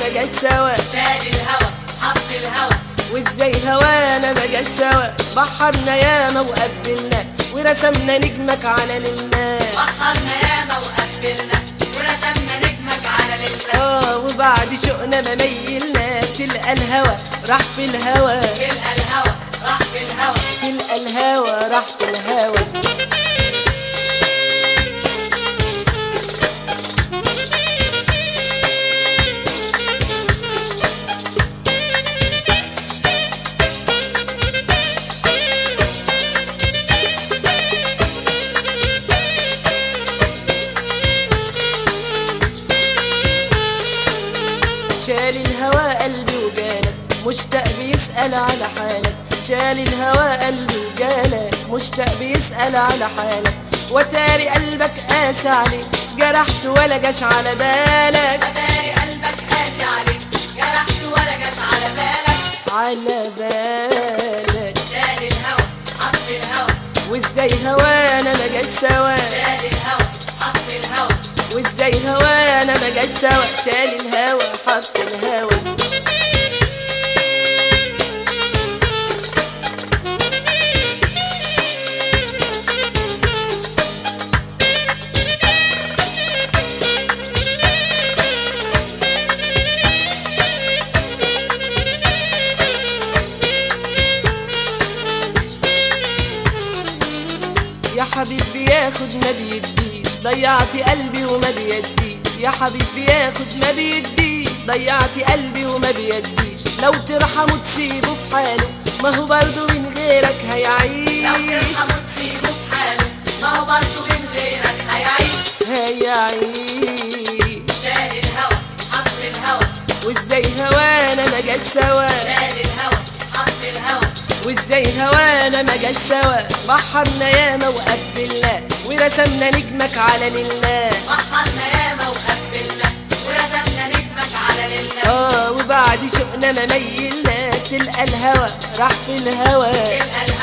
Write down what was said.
ما جاش سوا شال الهوى حط الهوى وازاي هوانا ما جاش سوا بحرنا ياما وقبلنا ورسمنا نجمك على للنا بحرنا ياما وقبلنا ورسمنا نجمك على ليلنا اه وبعد شوقنا ما ميلنا تلقى الهوى راح في الهوى تلقى الهوى راح في الهوى تلقى الهوى راح في الهوى شال الهوى قلبي وجالك مشتاق بيسأل على حالك شال الهوى قلبي وجالك مشتاق بيسأل على حالك وتاري قلبك قاسى عليك جرحت ولا جاش على بالك اتاري قلبك قاسي عليك جرحت ولا جاش على بالك على بالك شال الهوى حط الهوى وازاي هوانا ما جاش سوا شال الهوى حط الهوى وازاي هوانا ما جاش سوا شال الهوى حط الهوى يا حبيبي ياخد ما بيديش ضيعتي قلبي وما بيديش يا حبيبي ياخد ما بيديش ضيعتي قلبي وما بيديش لو ترحمه تسيبه في حاله ما هو برضه من غيرك لو هيعيش ترحمه تسيبه في حاله ما هو برضه من غيرك هيعيش هيعيش شال الهوى حط الهوى وازاي هوانا ما جاش سوا شال الهوى حط الهوى وازاي هوانا ما جاش سوا بحرنا ياما وقبلنا ورسمنا نجمك على لله بحرنا ياما وقبلنا ورسمنا نجمك على ليلنا اه وبعد شوقنا ما ميلنا تلقى الهوى راح في الهوى تلقى